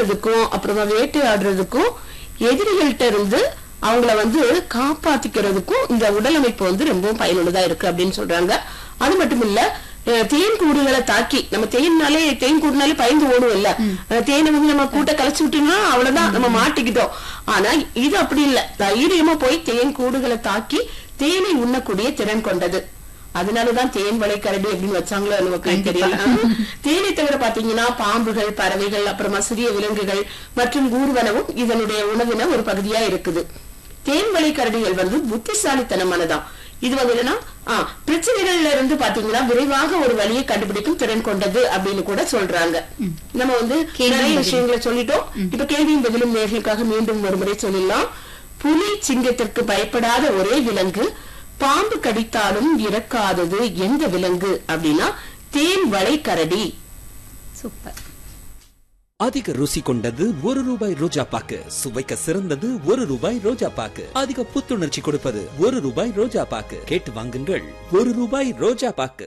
ஓடுறதுக்கும் அப்புறமா வேட்டையாடுறதுக்கும் எதிரிகள்கிட்ட இருந்து அவங்கள வந்து காப்பாத்திக்கிறதுக்கும் இந்த உடல் அமைப்பு வந்து ரொம்பவும் பயனுள்ளதா இருக்கு அப்படின்னு சொல்றாங்க அது மட்டும் இல்ல அஹ், தேன் கூடுகளை தாக்கி நம்ம தேன்னாலே தேன் கூடுனாலே பயந்து ஓடுவோம் இல்ல அஹ், தேனை வந்து நம்ம கூட்ட கலைச்சு விட்டோம்னா அவ்வளவுதான் நம்ம மாட்டிக்கிட்டோம் ஆனா இது அப்படி இல்ல தைரியமா போய் தேன் கூடுகளை தாக்கி தேனை உண்ணக்கூடிய திறன் கொண்டது அதனாலதான் தேன் வளைக்கரடி அப்படின்னு வச்சாங்களோ நமக்கு தெரியல தேனை தவிர பாத்தீங்கன்னா பாம்புகள் பறவைகள் அப்புறமா சிறிய விலங்குகள் மற்றும் ஊர்வனவும் இதனுடைய உணவின ஒரு பகுதியா இருக்குது தேன் வளைக்கரடிகள் வந்து புத்திசாலித்தனமானதாம் இது வந்து என்னன்னா ஆ, பிரச்சனைகள்ல இருந்து பாத்தீங்கன்னா விரைவாக ஒரு வழியை கண்டுபிடிக்கும் திறன் கொண்டது அப்படின்னு கூட சொல்றாங்க நம்ம வந்து கேள்வி நிறைய பதில். விஷயங்களை சொல்லிட்டோம் இப்ப கேள்வியும் பதிலும் நேர்களுக்காக மீண்டும் ஒரு முறை சொல்லிடலாம் புலி சிங்கத்திற்கு பயப்படாத ஒரே விலங்கு பாம்பு கடித்தாலும் இறக்காதது எந்த விலங்கு அப்படின்னா தேன் வளைக்கரடி சூப்பர் அதிக ருசி கொண்டது ஒரு ரூபாய் ரோஜா பாக்கு சுவைக்க சிறந்தது ஒரு ரூபாய் ரோஜா பாக்கு அதிக புத்துணர்ச்சி கொடுப்பது ஒரு ரூபாய் ரோஜா பாக்கு கேட்டு வாங்குங்கள் ஒரு ரூபாய் ரோஜா பாக்கு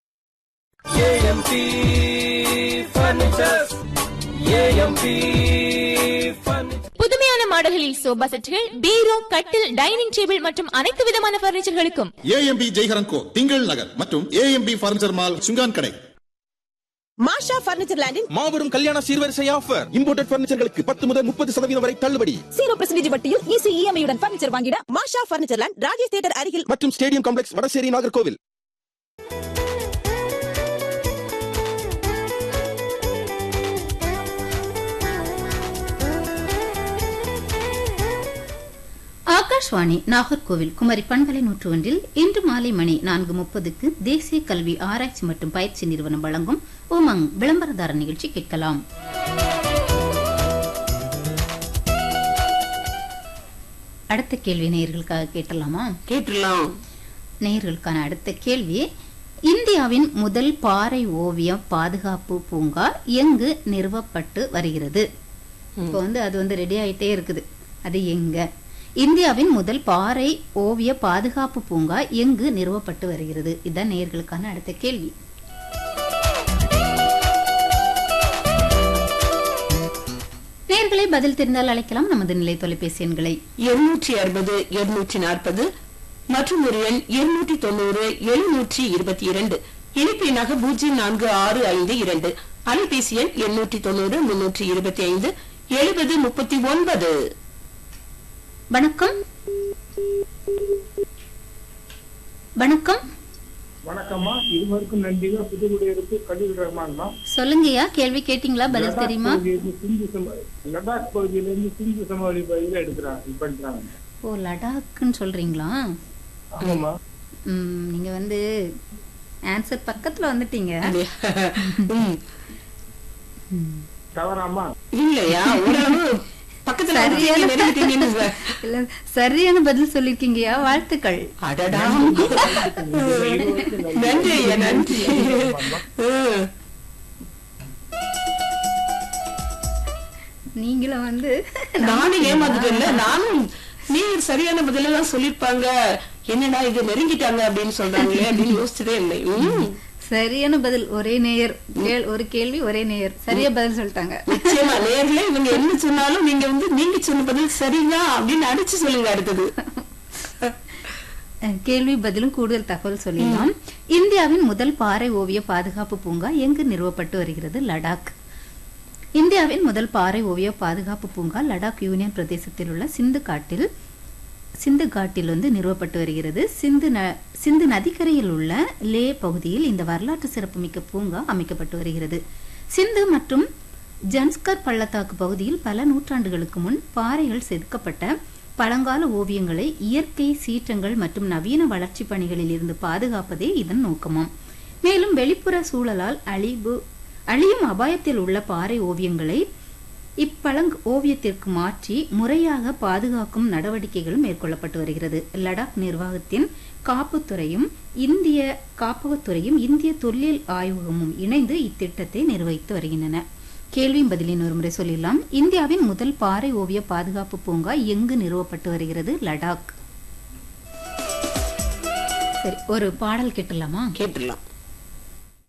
புதுமையான மாடல்களில் சோபா செட்டுகள் பீரோ கட்டில் டைனிங் டேபிள் மற்றும் அனைத்து விதமான பர்னிச்சர்களுக்கும் ஏஎம்பி ஜெய்ஹரன் கோ திங்கள் நகர் மற்றும் ஏஎம்பி பர்னிச்சர் மால் சுங்கான் கடை மாஷா பர்னிச்சர் லேண்டின் மாபெரும் கல்யாண சீர்வரிசை ஆஃபர் இம்போர்ட்டட் பர்னிச்சர்களுக்கு பத்து முதல் முப்பது சதவீதம் வரை தள்ளுபடி ஜீரோ பெர்சன்டேஜ் வட்டியில் ஈஸி இஎம்ஐ உடன் பர்னிச்சர் வாங்கிட Masha furniture land Rajesh theatre அருகில் மற்றும் ஸ்டேடியம் காம்ப்ளெக்ஸ் வடசேரி நாகர்கோவில் ஆகாஷ்வாணி நாகர்கோவில் குமரி பண்பலை நூற்று ஒன்றில் இன்று மாலை மணி நான்கு முப்பதுக்கு தேசிய கல்வி ஆராய்ச்சி மற்றும் பயிற்சி நிறுவனம் வழங்கும் உமங் விளம்பரதார நிகழ்ச்சி கேட்கலாம் அடுத்த கேள்வி நேயர்களுக்காக கேட்டலாமா கேட்டுடலாம் நேயர்களுக்கான அடுத்த கேள்வி இந்தியாவின் முதல் பாறை ஓவிய பாதுகாப்பு பூங்கா எங்கு நிறுவப்பட்டு வருகிறது இப்போ வந்து அது வந்து ரெடி ஆயிட்டே இருக்குது அது எங்க இந்தியாவின் முதல் பாறை ஓவிய பாதுகாப்பு பூங்கா எங்கு நிறுவப்பட்டு வருகிறது இதுதான் நேயர்களுக்கான அடுத்த கேள்வி நேயர்களை பதில் தெரிந்தால் அழைக்கலாம் நமது நிலை தொலைபேசி எண்களை இருநூற்றி அறுபது இருநூற்றி நாற்பது மற்றும் ஒரு எண் இருநூற்றி தொண்ணூறு எழுநூற்றி இருபத்தி இரண்டு இணைப்பு எண்ணாக பூஜ்ஜியம் நான்கு ஆறு ஐந்து இரண்டு அலைபேசி எண் எண்ணூற்றி தொண்ணூறு முன்னூற்றி இருபத்தி ஐந்து எழுபது முப்பத்தி ஒன்பது வணக்கம் வணக்கம் வணக்கம்மா இருவருக்கும் நன்றிங்க புதுக்குடியிருக்கு கலீல் ரஹ்மான் தான் சொல்லுங்கய்யா கேள்வி கேட்டீங்களா பதில் லடாக் தெரியுமா பகுதியிலிருந்து சிந்து சம லடாக் பகுதியிலிருந்து சிந்து சமவெளி பகுதியில எடுக்கிறாங்க இது பண்றாங்க ஓ லடாக்குன்னு சொல்றீங்களா ஆமாம்மா ம், நீங்க வந்து ஆன்சர் பக்கத்துல வந்துட்டீங்க ம். தவறாமா இல்லையா ஓரளவு பக்கத்துல சரியான வந்துட்டீங்க, நெருங்கிட்டீங்கன்னு சொல்ல. இல்ல, சரியான பதில் சொல்லிருக்கீங்கய்யா வாழ்த்துக்கள் அடடா நன்றி ஐயா நன்றி ம். நீங்களும் வந்து நானும் ஏமாந்துட்டேன்ல நானும் நீ சரியான பதிலெல்லாம் சொல்லிருப்பாங்க என்னடா இது நெருங்கிட்டாங்க அப்படின்னு சொல்றாங்களே அப்படின்னு யோசிச்சதே இல்லை ம். சரியான பதில் ஒரே நேயர் கேள்- ஒரு கேள்வி ஒரே நேயர் சரியா பதில் சொல்லிட்டாங்க நிச்சயமா நேர்ல இவங்க என்ன சொன்னாலும் நீங்க வந்து நீங்க சொன்ன பதில் சரிங்க அப்படின்னு அடிச்சு சொல்லுங்க அடுத்தது அஹ், கேள்வி பதிலும் கூடுதல் தகவல் சொல்லிடலாம் இந்தியாவின் முதல் பாறை ஓவிய பாதுகாப்பு பூங்கா எங்கு நிறுவப்பட்டு வருகிறது லடாக் இந்தியாவின் முதல் பாறை ஓவிய பாதுகாப்பு பூங்கா லடாக் யூனியன் பிரதேசத்தில் உள்ள சிந்து காட்டில் சிந்து காட்டில் வந்து நிறுவப்பட்டு வருகிறது சிந்து ந சிந்து நதிக்கரையில் உள்ள லே பகுதியில் இந்த வரலாற்று சிறப்புமிக்க பூங்கா அமைக்கப்பட்டு வருகிறது சிந்து மற்றும் ஜன்ஸ்கர் பள்ளத்தாக்கு பகுதியில் பல நூற்றாண்டுகளுக்கு முன் பாறைகள் செதுக்கப்பட்ட பழங்கால ஓவியங்களை இயற்கை சீற்றங்கள் மற்றும் நவீன வளர்ச்சி பணிகளில் இருந்து பாதுகாப்பதே இதன் நோக்கமாம் மேலும் வெளிப்புற சூழலால் அழிவு அழியும் அபாயத்தில் உள்ள பாறை ஓவியங்களை இப்பழங் ஓவியத்திற்கு மாற்றி முறையாக பாதுகாக்கும் நடவடிக்கைகளும் மேற்கொள்ளப்பட்டு வருகிறது லடாக் நிர்வாகத்தின் காப்புத்துறையும் இந்திய காப்பகத்துறையும் இந்திய தொல்லியல் ஆய்வகமும் இணைந்து இத்திட்டத்தை நிர்வகித்து வருகின்றன கேள்வியும் பதிலின் ஒருமுறை சொல்லிடலாம் இந்தியாவின் முதல் பாறை ஓவிய பாதுகாப்பு பூங்கா எங்கு நிறுவப்பட்டு வருகிறது லடாக் சரி ஒரு பாடல் கேட்டுலாமா கேட்டுடலாம்